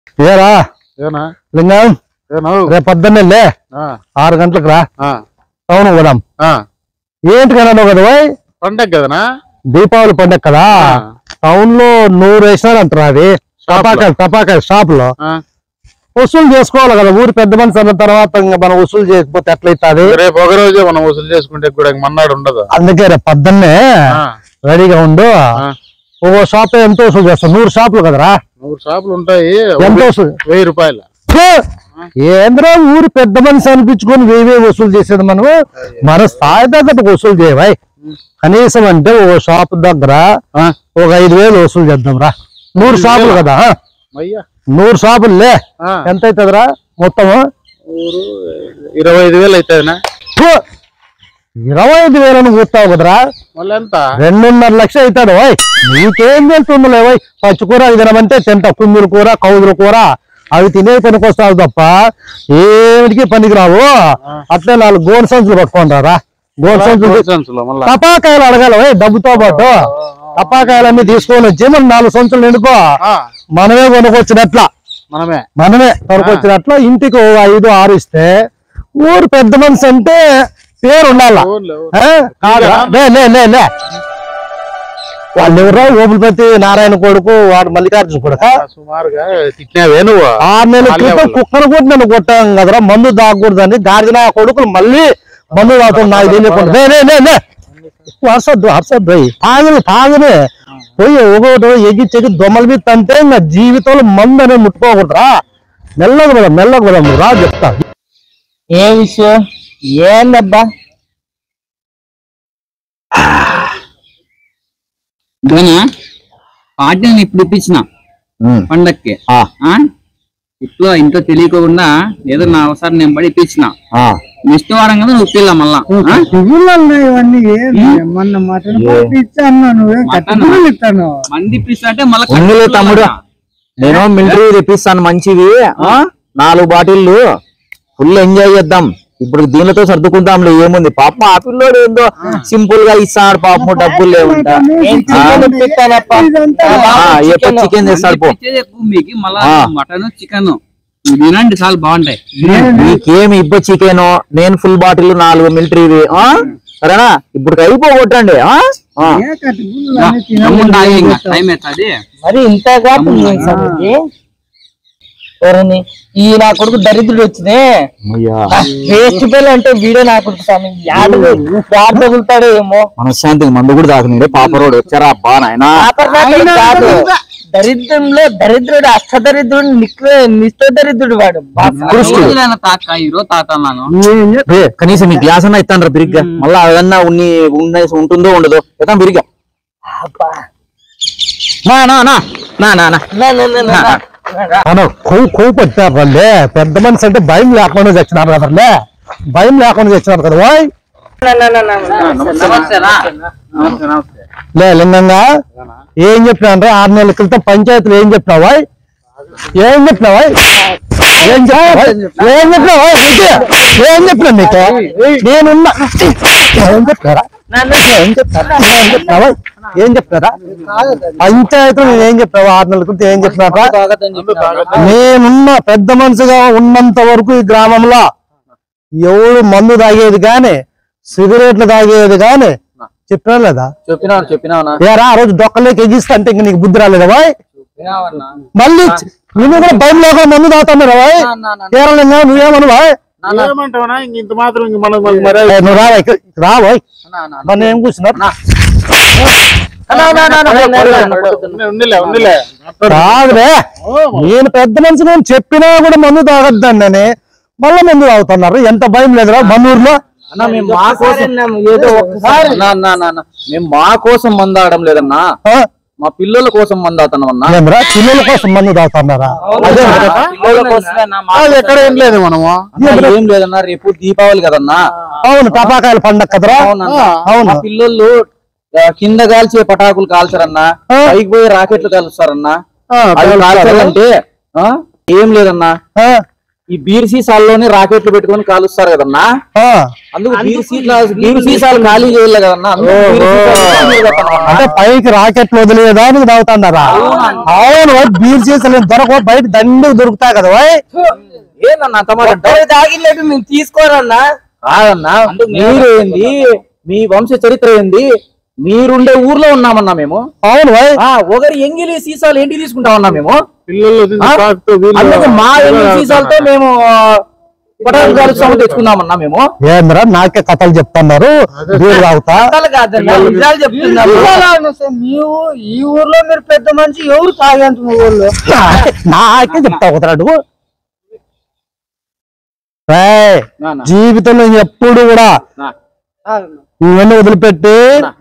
ఏరా ఏనా లింగం ఏనా రేపు పొద్దున్నే లే ఆ, ఆరు గంటలకు రా ఆ, టౌన్ పోదాం ఆ. ఏంటి కన్నా కదా ఓయ్ పండగ కదనా దీపావళి పండగ కదా ఆ. టౌన్ లో నూరు వేసినారు అంటారు అది టపాకాయలు టపాకాయలు షాప్ లో ఆ, వసూలు చేసుకోవాలి కదా ఊరు పెద్ద మనిషి అన్న తర్వాత ఇంకా మనం వసూలు చేయకపోతే ఎట్లయితుంది రేపు ఒక రోజే మనం వసూలు చేసుకుంటే కూడా ఇంక మన్నాడు ఉండదు అందుకే రేపు పొద్దున్నే ఆ, రెడీగా ఉండు ఆ. ఓ షాప్ ఎంత వసూలు చేస్తాం నూరు షాపులు కదరా నూరు షాపులు ఉంటాయి ఎంత వసూలు వెయ్యి రూపాయలు ఫు! ఏంద్రా ఊరు పెద్ద మనిషి అనిపించుకొని వెయ్యి వెయ్యి వసూలు చేసేది మనం మన స్థాయి తగ్గట్టు వసూలు చేయవాయి కనీసం అంటే ఓ షాప్ దగ్గర ఆ, ఒక ఐదు వేలు వసూలు చేద్దాం రా నూరు షాపులు కదా ఆ? అయ్యా నూరు షాపులు లే ఆ, ఎంత అవుతుందిరా మొత్తము ఊరు ఇరవై ఐదు వేలు అవుతుందినా ఫు! ఇరవై ఐదు వేలను కూర్తావు కదరా మళ్ళీ ఎంత రెండున్నర లక్ష అవుతాడు ఓయ్ నీకేం తెలుస్తుందిలే ఓయ్ పచ్చికూర ఇది తినమంటే తింటా కుమ్మిరి కూర కౌదుల కూర అవి తినే పనికొస్తావు తప్ప ఏమిటికి పనికి రావు అట్లే నాలుగు గోడు సంచులు పట్టుకోండి రా గోడు సంచులు సంచులో మళ్ళా టపాకాయలు అడగాలి ఓయ్ డబ్బుతో పాటు టపాకాయలన్నీ తీసుకొని వచ్చి మనం నాలుగు సంచులు నిండుకో ఆ, మనమే కొనుక్కొచ్చినట్ల మనమే మనమే కొనుక్కొచ్చినట్ల ఇంటికి ఓ ఐదు ఆరు ఇస్తే ఊరు పెద్ద మనిషి అంటే పేరు ఉండాల ఊర్లో ఆ? కాదురా? లే లే లే లే వాళ్ళు ఎవరో ఓపులపతి నారాయణ కొడుకు వాడు మల్లికార్జున కొడుక సుమారుగా తిట్టినావే నువ్వు ఆరు నెలల వాళ్ళే క్రితం వాళ్ళు. కుక్కను కూడా నన్ను కొట్టాం కదరా మందు దాగకూడదని గాడిన కొడుకులు మళ్ళీ మందు తాగుతుంది నాకు తెలియకుండా లే, లే, లే, లే. అరసద్దు అరసద్దు తాగని తాగని పోయి ఒకటి ఎగి చెగి దొమ్మల మీద తంటే నా జీవితంలో మందు అనేది ముట్టుకోకూడదురా మెల్లగా కదా మెల్లగా కదా రా చెప్తా ఏ విషయం ఏందబ్బా గనా పార్టీని ఇప్పుడు ఇప్పించిన పండక్కి ఆ? ఇట్లా ఇంట్లో తెలియకుండా ఏదో నా అవసరం నేను పడి ఇప్పించిన నెక్స్ట్ వారం కదా నువ్వు ఇప్పిల్లా మళ్ళా ఆ? ఇవన్నీ ఏంది? మొన్న మటన్ పంపించాను నువ్వేం మటన్? కట్టుకుని ఇస్తాను మంది ఇప్పిస్తా అంటే మళ్ళీ ఉన్నిలే తమ్ముడు నేను మిలిటరీ తెప్పిస్తాను మంచివి ఆ? నాలుగు బాటిల్లు ఫుల్ ఎంజాయ్ చేద్దాం ఇప్పుడు దీనితో సర్దుకుందాంలే ఏముంది పాపం ఆ పిల్లోడు ఏందో సింపుల్ గా ఇస్తాడు పాపం డబ్బులు లేవంట ఆ, ఎప్పుడు చికెన్ చేస్తాడు పో ఎక్కువ మీకు మళ్ళా ఆ. మటన్ చికెన్ తినండి చాలా బాగుంటాయి నీకేమి ఇబ్బ చికెన్ నేను ఫుల్ బాటిల్ నాలుగు మిలిటరీవి ఆ సరేనా ఇప్పుడు అయిపోగొట్టండి ఆ? ఆ. తమ్ముడు తాగే ఇంకా టైం అవుతుంది మరి ఇంతగా పుణ్యం సంగతి ఎవరని ఈ నా కొడుకు దరిద్రుడు వచ్చినే అయ్యా వేస్ట్ పిల్ల అంటే వీడే నా కొడుకు స్వామి యాడు యాడు తగులుతాడో ఏమో మనశ్శాంతికి మందు కూడా తాకనిడే పాపరోడు వచ్చారా అబ్బా నాయనా పాపరాకుడు కాదు దరిద్రంలో దరిద్రుడు అష్టదరిద్రుడు నిక్ నిష్ట దరిద్రుడు వాడు రోజులైనా తాక ఈ రోజు తాతన్నాను ఏ, కనీసం మీ గ్లాస్ అన్నా ఇస్తాను బిరిగ్గా మళ్ళా అదన్నా ఉన్ని ఉన్నేసి ఉంటుందో ఉండదో ఎత్తాం బిరిగ్గా నా నా నా నా నా నా మనం కొవ్వు కొవ్వు పట్టినారు వాళ్ళే పెద్ద మనిషి అంటే భయం లేకుండా తెచ్చినారు కదలే భయం లేకుండా తెచ్చినారు కదా ఓయ్ నమస్తే రా నమస్తే నమస్తే లే లింగంగా ఏం చెప్పినా ఆరు నెలల క్రితం పంచాయతీలో ఏం చెప్పినావా ఏం చెప్పినావా ఏం చెప్పినావా ఏం చెప్పినావా నీకు? ఏం చెప్పినా నీకు నేనున్నా ఏం చెప్పారా ఏం చెప్పారా ఏం చెప్పినావా ఏం చెప్పారా పంచాయతీలో నేను ఏం చెప్పినావా ఆరు నెలల క్రితం ఏం చెప్పినారా నేనున్న పెద్ద మనిషిగా ఉన్నంత వరకు ఈ గ్రామంలో ఎవడు మందు తాగేది గాని సిగరెట్లు తాగేది గాని చెప్పినా లేదా చెప్పినావు చెప్పినావునా ఏరా ఆ రోజు డొక్కలేకి ఎగిస్తా అంటే ఇంక నీకు బుద్ధి రాలేదా బాయ్ మళ్ళీ నువ్వు కూడా భయం లేకుండా మందు తాగుతున్నారా బాయ్ ఏరలింగా నువ్వేమను బాయ్ ఏమంటావునా ఇంక ఇంత మాత్రం ఇంక మనం మనకి మరి ఏ, నువ్వు రా బాయ్, ఇక్కడ రా బాయ్ నన్ను ఏం కూర్చున్నారు ఉండిలే ఉండిలే కాదులే నేను పెద్ద మనిషి నేను చెప్పినా కూడా మందు తాగొద్దండి అని మళ్ళీ మందు తాగుతున్నారు ఎంత భయం లేదురా మనూరులో అన్నా మేము మా కోసం ఏదో ఒక్కసారి అన్నా, అన్నా, అన్నా, అన్నా. మేము మా కోసం మందు ఆడడం లేదన్నా ఆ? మా పిల్లల కోసం మందు ఆడుతున్నాం అన్నా ఏంద్రా పిల్లల కోసం మందు తాగుతున్నారా అదే కదా? పిల్లల కోసమే అన్నా, మా అది ఎక్కడ ఏం లేదు మనము అన్నా, ఏం లేదన్నా రేపు దీపావళి కదన్నా అవును టపాకాయల పండగ కదరా అవునన్నా. అవును మా పిల్లలు ఆ, కింద కాల్చే పటాకులు కాల్చారన్నా ఆ. పైకి పోయి రాకెట్లు కాలుస్తారన్నా ఆ, అవి కాలుస్తారు. కాల్చాలంటే ఆ, ఏం లేదన్నా ఆ, ఈ బీర్ సీసాల్లోనే రాకెట్లు పెట్టుకొని కాలుస్తారు కదన్నా ఆ, అందుకు బీర్ సీసా బీర్ సీసాలు ఖాళీ చేయాలి కదన్నా అందుకు బీర్ సీసాలు ఖాళీ చేస్తామన్నా. అంటే పైకి రాకెట్లు వదిలేదానికి తాగుతున్నారా అవును ఓయ్, బీర్ సీసాలు దొరక బయట దండికి దొరుకుతాయి కదా ఓయ్ ఏందన్నా అంత మాట అంటావ్? ఒక్కరు తాగినట్టు మేము తీసుకోరన్నా కాదన్నా మీరు ఏంది మీ వంశ చరిత్ర ఏంది మీరుండే ఊర్లో ఉన్నామన్నా మేము అవును ఓయ్ ఆ ఒకరి ఎంగిలి సీసాలు ఏంటి తీసుకుంటామన్నా మేము పిల్లలు తిని ఆ? తాగుతూ వీళ్ళు- అందుకు మా ఎంగిలి సీసాలతో మేము పటాలు కాలుస్తాము తెచ్చుకున్నామన్నా మేము ఏంద్రా నాకే కథలు చెప్తున్నారు బీర్ తాగుతా అసలు కాదన్నా నిజాలు చెప్తున్నాము మీ ఊ- ఈ ఊర్లో మీరు పెద్ద మనిషి ఎవరు తాగేంత మీ ఊర్లో నాకే- నాకే చెప్తావు కదరా నువ్వు ఏయ్, నాన్న. జీవితంలో ఎప్పుడు కూడా నా. ఇవన్నీ వదిలిపెట్టి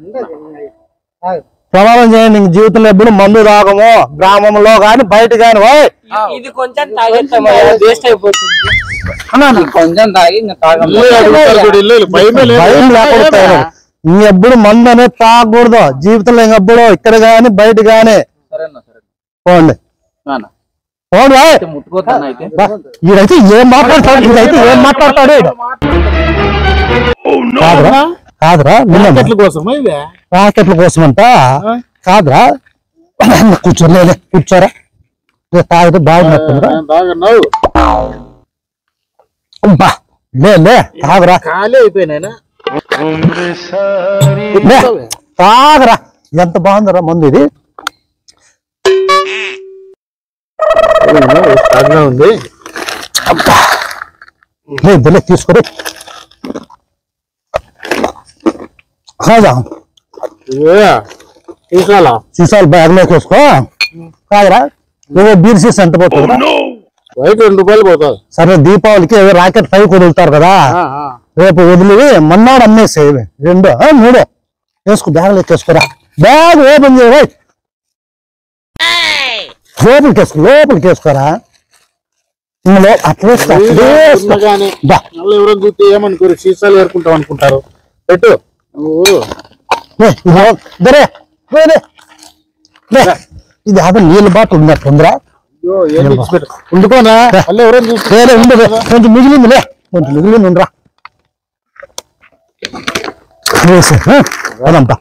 ప్రమాణం చేయండి ఇంక జీవితంలో ఎప్పుడు మందు తాగము గ్రామంలో గాని బయట గాని ఓయ్ ఇది కొంచెం తాగేస్తాం వేస్ట్ అయిపోతుంది కొంచెం తాగి ఇంకా తాగం ఇల్లు అడుగుతారు చూడు, ఇల్లు, ఇల్లు. భయమే లేదు. భయం లేకుండా తాగరు. ఇంకెప్పుడు మందు అనేది తాగకూడదు జీవితంలో ఇంకెప్పుడు ఇక్కడ గాని బయట గాని సరేనా సరే పోండి నాన్న పోండి ఓయ్. అయితే ముట్టుకోద్దన్నా అయితే బా, ఈడైతే ఏం మాట్లాడతాడు ఈడైతే ఏం మాట్లాడతాడు ఈడు. కాదురా కాదురా నిన్న చెట్ల కోసమా ఇవే రాకెట్ల కోసం అంట కాదురా కూర్చోలే కూర్చోరా లే, తాగితే బాగున్నట్టుందిరా తాగన్నావు బా లే లే తాగరా ఖాళీ అయిపోయినాయినా లే తాగరా ఎంత బాగుందిరా ముందు ఇది స్ట్రాంగ్గా ఉంది లే ఇద్దరులే తీసుకోరు కాదా ఇవే తీసాలా సీసాలు బ్యాగ్లోకి వేసుకో కాదురా ఏవో బీర్ సీసా ఎంత పోతుందిరా బయట రెండు రూపాయలు పోతుంది సరే దీపావళికి ఏవో రాకెట్ పైకి వదులుతారు కదా రేపు వదిలి మొన్నాడు అమ్మేసేవి రెండు ఆ, మూడు వేసుకో బ్యాగ్లో వేసుకోరా బ్యాగ్ ఓపెన్ చేయవా లోపలికి వేసుకో లోపలికి వేసుకోరా ఇందులో అట్లా వేసుకో, అట్లే వేసుకో. కానీ బా మళ్ళీ ఎవరైనా చూస్తే ఏమనుకోరు సీసాలు ఏరుకుంటాం అనుకుంటారు పెట్టు నువ్వు లే, ఇదిగో, దరే, లే, లే. లే, ఇది అదే నీళ్ళ బాట ఉన్నట్టుందిరా అయ్యో, ఏం తెచ్చి పెట్టు. ఉండుకోనా మళ్ళీ ఎవరైనా చూస్తే లే, లే, ఉండు, లే. కొంచెం మిగిలింది లే కొంచెం మిగిలింది ఉండరా వేసే, ఆ, అదంతా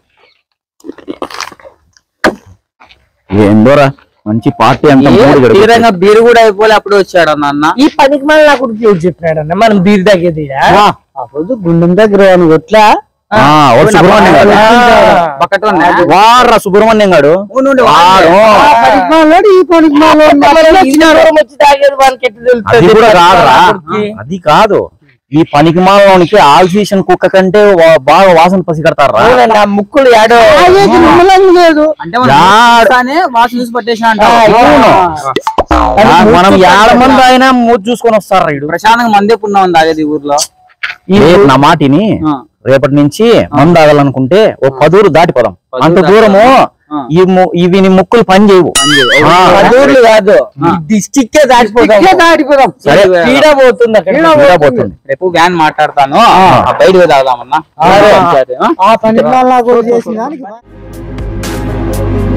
ఏందోరా మంచి పార్టీ అంత తీరంగా బీరు కూడా అయిపోలే అప్పుడు వచ్చాడు నాన్న ఈ పనికి మళ్ళీ నాకు ఎవరు చెప్పినాడన్న మనం బీర్ తగ్గేది ఆ రోజు గుండెం దగ్గర వాడు ఎట్లా సుబ్రహ్మణ్యం గాడు బకెట్ వాడ్రా సుబ్రహ్మణ్యం గాడు వాడు ఆ పనికి మాలోడు, ఈ పనికి మాలోడు మళ్ళీ ఈ నగరం వచ్చి తాగేది వానికి ఎట్లా అది తెలుస్తుంది? కూడా కాదురా అది కాదు ఈ పనికి మాలోనికి ఆల్సీషన్ కుక్క కంటే వా- బాగా వాసన పసి కడతారా అవునండి, ఆ ముక్కులు ఏడో లేదు అంటే మనం యాడ్. చూస్తానే వాసన చూసి పట్టేసిన అంటావు. అవును. ఆ, మనం ఏడ మంది అయినా మూతి చూసుకొని వస్తారా ఇడు ప్రశాంతంగా మందే పున్నాం తాగేది ఈ ఊర్లో రేపు నా మాటిని ఆ. రేపటి నుంచి మందు తాగాలనుకుంటే ఓ పదూరు దాటి పదం పదూరు అంత దాటి దూరము ఆ. ఈ ము- ఇవి నీ ముక్కులు పని చేయవు ఆ. పదూర్లు కాదు డిస్టిక్ దాటిపోతాం దాటిపోతాం సరే. పీడ పోతుంది అక్కడ ఈడ పోతుంది రేపు వ్యాన్ మాట్లాడతాను ఆ బయట పోయి తాగుదామన్నా ఆ. సరే, ఆ? ఆ పని చేసిన